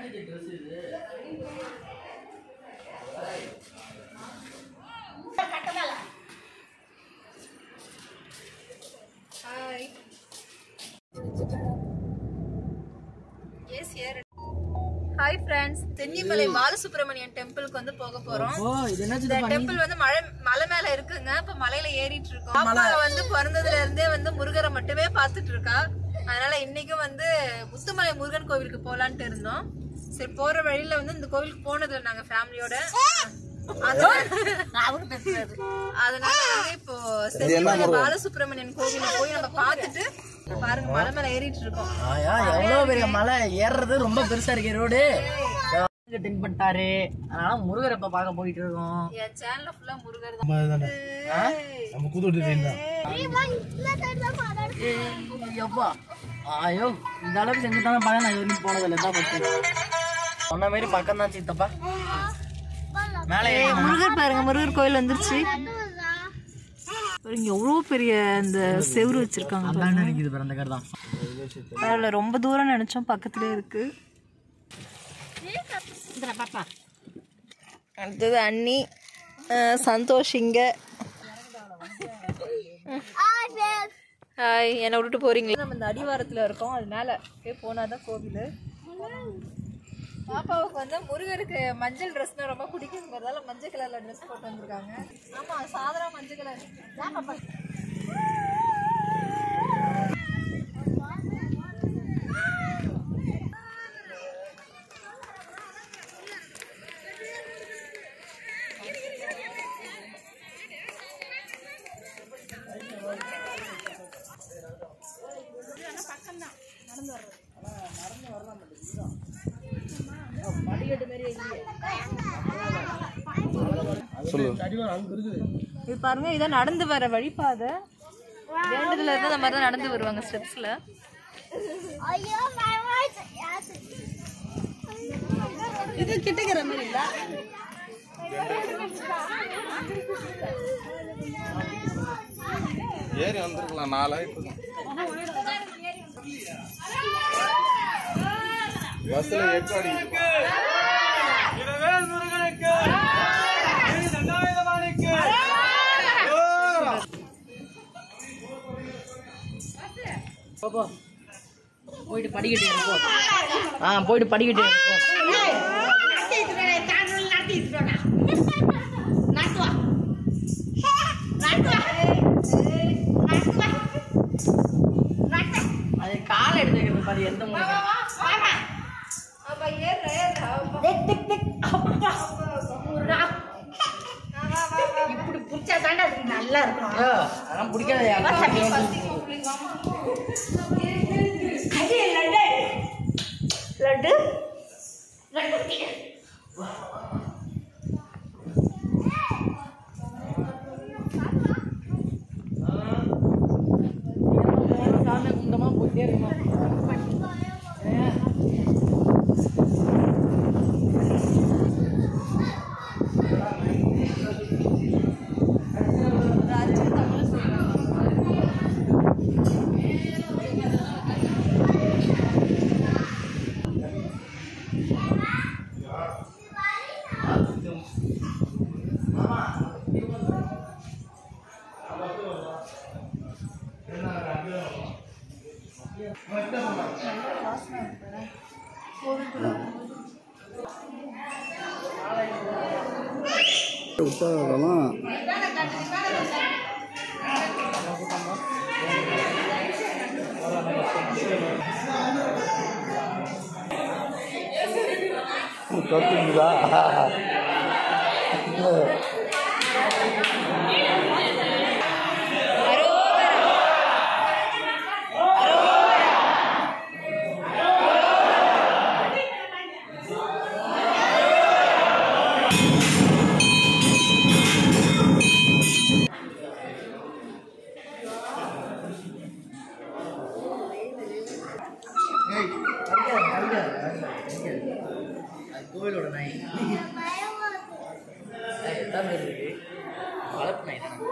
Hi friends Thennimalai Balasubramanian டெம்பிளுக்கு வந்து போக போறோம் ஓ இது என்ன இந்த டெம்பிள் வந்து மலை மலை மேல இருக்குங்க இப்ப மலையில ஏறிட்டு இருக்கோம் பாப்பா வந்து பிறந்ததுல இருந்தே வந்து முருகரை மட்டுமே பார்த்துட்டு இருக்கா அதனால இன்னைக்கும் வந்து முத்துமலை முருகன் கோவிலுக்கு போலான்ட்டு இருந்தோம் சரி போற வழியில வந்து இந்த கோவிலுக்கு போனதுல நாங்க ஃபேமிலியோட அதனால வந்து இப்போ சென்னிமலை பாலசுப்ரமணியன் கோவில போய் நம்ம பார்த்துட்டு பாருங்க மலை மேல ஏறிட்டு இருக்கோம் ஆயா எவ்வளவு பெரிய மலை ஏறுறது ரொம்ப பெருசா இருக்கு ரோடு டென் பண்ணிட்டாரு அதனால முருகர் இப்ப பார்க்க போயிட்டு இருக்கோம் என் சேனல்ல ஃபுல்லா முருகர் தான் நம்ம கூத்துட்டு ட்ரெயின் தான் ஏய், எப்பா ஐயோ இந்த அளவுக்கு செஞ்சுட்டான பழம் நான் இது வரைக்கும் போனதில்லை தான் ஃபர்ஸ்ட் சொன்ன மாதிரி பக்கம் தான் சித்தப்பா மேலே ஏறி முருகர் பாருங்க முருகர் கோயில் வந்துருச்சு பாருங்க எவ்வளோ பெரிய இந்த செவுரு வச்சிருக்காங்க அந்தாண்ட இருக்குது பாரு அந்த கரு தான் பரவாயில்ல ரொம்ப தூரம் நினைச்சோம் பக்கத்துலயே இருக்கு அடுத்தது அண்ணி அஹ் சந்தோஷ் இங்க ஹாய் என்னை விட்டுட்டு போறீங்களா நம்ம இந்த அடிவாரத்துல இருக்கோம் அது மேல போய் போனாதான் கோவில் பாப்பாவுக்கு வந்து முருகருக்கு மஞ்சள் ட்ரெஸ்னா ரொம்ப பிடிக்குங்கிறதால மஞ்சள் கலர்ல ட்ரெஸ் போட்டு வந்திருக்காங்க ஆமா சாதாரண மஞ்சள் கலர் ஏன் பாப்பா இது பாருங்க இதான் நடந்து வர வழிபாதை வேண்டுதல இருந்து இந்த மாதிரி தான் நடந்து வருவாங்க ஸ்டெப்ஸ்ல இது கிட்டக்கிற மாதிரி இல்ல ஏறி வந்திருக்கலாம் நாலாயிட்டு பஸ்ல எட்டு அடிக்கு போ, போ போயிட்டு படிக்கட்டு ஏறு, போ ஆ போயிட்டு படிக்கட்டு ஏறு, போ அது காலை எடுத்து வைக்கிறது பாரு எந்த மூணு இப்படி புடிச்சா தாண்டா அதுக்கு நல்லா இருக்கும் அதெல்லாம் பிடிக்காத அது லட்டு லட்டு லட்டு சாமி குண்டமா போயிட்டே இருக்கணும் விட்டாதெல்லாம் கத்துங்களா கோவிலோட நாய் ஏய், எத்தனை பேர் இருக்கு வளர்ப்பு நாய் தானே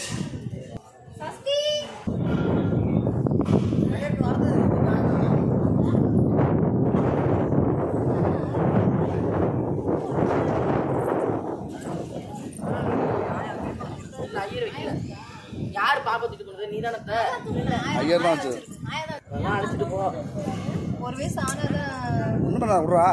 ஐயர் வைக்கல யார் பாப்பா தூக்கிட்டு போனது நீ தானே ஐயர் தான் வச்சு அதெல்லாம் அழைச்சிட்டு போ ஒரு வயசு ஆனாதான் ஒன்றும் பண்ண விட்றா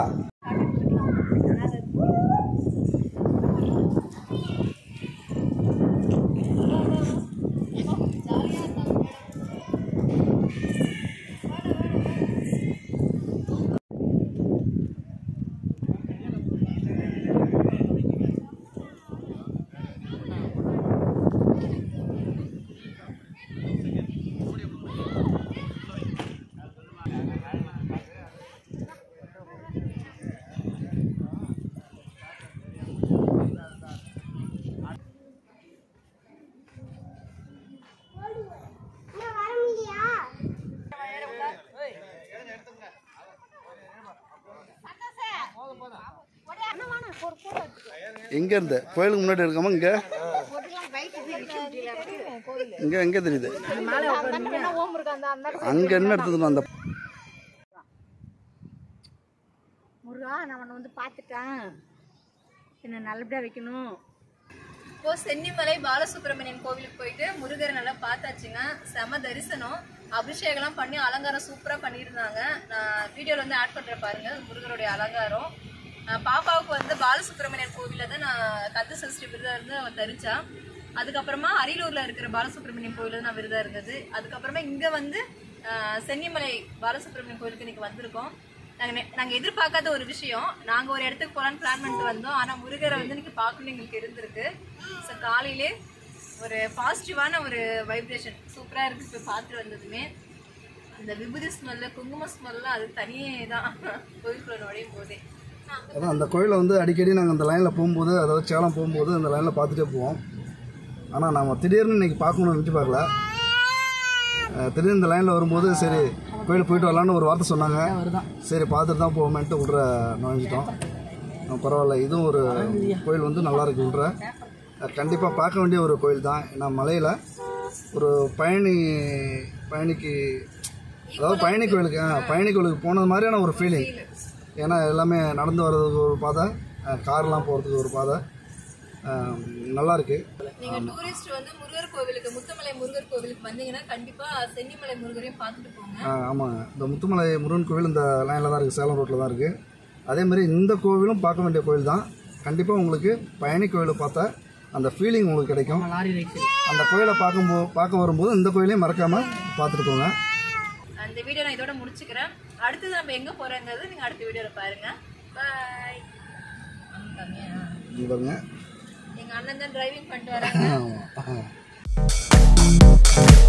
எங்க இருந்து கோயிலுக்கு முன்னாடி இருக்காம இங்க இங்க எங்க தெரியுது அங்க என்ன எடுத்தது அந்த முருகா நான் உன்னை வந்து பார்த்துட்டேன் என்ன நல்லபடியா வைக்கணும் இப்போ சென்னிமலை பாலசுப்ரமணியன் கோவிலுக்கு போயிட்டு முருகரை நல்லா பார்த்தாச்சுங்க செம தரிசனம் அபிஷேகம்லாம் பண்ணி அலங்காரம் சூப்பரா பண்ணியிருந்தாங்க நான் வீடியோல வந்து ஆட் பண்றேன் பாருங்க முருகருடைய அலங்காரம் அஹ் பாப்பாவுக்கு வந்து பாலசுப்ரமணியன் கோவில்ல தான் நான் கத்து சஷ்டி விரதம் இருந்து அவ தரிச்சா அதுக்கப்புறமா அரியலூர்ல இருக்கிற பாலசுப்ரமணியன் கோவில்ல நான் விரதம் இருந்தது அதுக்கப்புறமா இங்க வந்து அஹ், சென்னிமலை பாலசுப்ரமணியன் கோவிலுக்கு இன்னைக்கு வந்திருக்கோம் நாங்க நெ- நாங்க எதிர்பார்க்காத ஒரு விஷயம் நாங்க ஒரு இடத்துக்கு போலான்னு பிளான் பண்ணிட்டு வந்தோம் ஆனா முருகரை வந்து இன்னைக்கு பார்க்கணும் எங்களுக்கு இருந்திருக்கு ஸோ காலையிலே ஒரு பாசிட்டிவான ஒரு வைப்ரேஷன் சூப்பரா இருக்கு இப்போ பார்த்துட்டு வந்ததுமே அந்த விபூதி ஸ்மெல்ல குங்கும ஸ்மெல்லாம் அது தனியே தான் கோயிலுக்குள்ள நுழையும் போதே அதான் அந்த கோயிலை வந்து அடிக்கடி நாங்கள் அந்த லைனில் போகும்போது அதாவது சேலம் போகும்போது அந்த லைனில் பார்த்துட்டே போவோம் ஆனால் நாம் திடீர்னு இன்னைக்கு பார்க்கணும்னு நினச்சி பார்க்கல அஹ் திடீர்னு இந்த லைனில் வரும்போது சரி கோயிலுக்கு போயிட்டு வரலான்னு ஒரு வார்த்தை சொன்னாங்க சரி பார்த்துட்டு தான் போவோமேன்ட்டு உள்ள நுழைஞ்சிட்டோம் அஹ் பரவாயில்ல இதுவும் ஒரு கோயில் வந்து நல்லா இருக்கு உள்ள கண்டிப்பாக பார்க்க வேண்டிய ஒரு கோயில் தான் ஏன்னா மலையில் ஒரு பயணி பயணிக்கு அதாவது பயணி கோயிலுக்கு ஆ, பயணி கோயிலுக்கு போனது மாதிரியான ஒரு ஃபீலிங் ஏன்னா எல்லாமே நடந்து வர்றதுக்கு ஒரு பாதை அஹ் கார்லாம் போகிறதுக்கு ஒரு பாதை அஹ் நல்லா இருக்கு நீங்க டூரிஸ்ட் வந்து முருகர் கோவிலுக்கு முத்துமலை முருகர் கோவிலுக்கு வந்தீங்கன்னா கண்டிப்பா சென்னிமலை முருகரையும் பார்த்துட்டு போங்க ஆ, ஆமாங்க இந்த முத்துமலை முருகன் கோவில் இந்த லைனில் தான் இருக்குது சேலம் ரோட்டில் தான் இருக்குது அதேமாதிரி இந்த கோவிலும் பார்க்க வேண்டிய கோவில் தான் கண்டிப்பாக உங்களுக்கு பழனி கோவிலை பார்த்தா அந்த ஃபீலிங் உங்களுக்கு கிடைக்கும் லாரி ரைஸ் அந்த கோயிலை பார்க்கும்போது பார்க்க வரும்போது இந்த கோயிலையும் மறக்காமல் பார்த்துட்டு போங்க அந்த வீடியோ நான் இதோட முடிச்சுக்கிறேன் அடுத்தது நம்ம எங்க போறோங்கிறது நீங்க அடுத்த வீடியோல பாருங்க பாய் இங்க பாருங்க எங்க அண்ணன் தான் டிரைவிங் பண்ணிட்டு வராங்க ஆமா. ஆ.